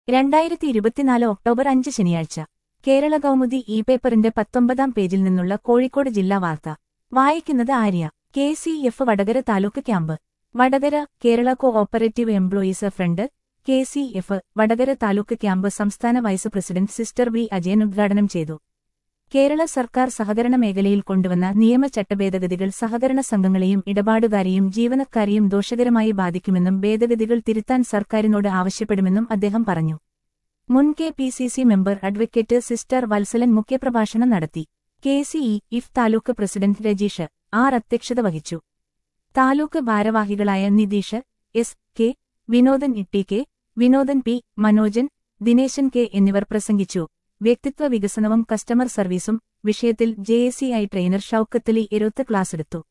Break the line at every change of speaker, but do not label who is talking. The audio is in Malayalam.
രണ്ടായിരത്തി ഇരുപത്തിനാല് ഒക്ടോബർ അഞ്ച് ശനിയാഴ്ച കേരള കൗമുദി ഇ പേപ്പറിന്റെ പത്തൊമ്പതാം പേജിൽ നിന്നുള്ള കോഴിക്കോട് ജില്ലാ വാർത്ത വായിക്കുന്നത് Arya K C F Vadakara taluk camp Vadakara Kerala cooperative employees front K C F Vadakara taluk camp സംസ്ഥാന vice president sister V Ajayan ഉദ്ഘാടനം ചെയ്തു കേരള സർക്കാർ സഹകരണ മേഖലയിൽ കൊണ്ടുവന്ന നിയമ ചട്ടഭേദഗതികൾ സഹകരണ സംഘങ്ങളെയും ഇടപാടുകാരെയും ജീവനക്കാരെയും ദോഷകരമായി ബാധിക്കുമെന്നും ഭേദഗതികൾ തിരുത്താൻ സർക്കാരിനോട് ആവശ്യപ്പെടുമെന്നും അദ്ദേഹം പറഞ്ഞു മുൻ K P C C member advocate sister Valsalan മുഖ്യപ്രഭാഷണം നടത്തി K C E F taluk president Rajeesh R അധ്യക്ഷത വഹിച്ചു താലൂക്ക് ഭാരവാഹികളായ Nitheesh S K Vinodan Itti K Vinodan P Manojan Dineshan K എന്നിവർ പ്രസംഗിച്ചു വ്യക്തിത്വ വികസനവും കസ്റ്റമർ സർവീസും വിഷയത്തിൽ ജെഎസിഐ ട്രെയിനർ ഷൌക്കത്തലി എരുത്ത് ക്ലാസെടുത്തു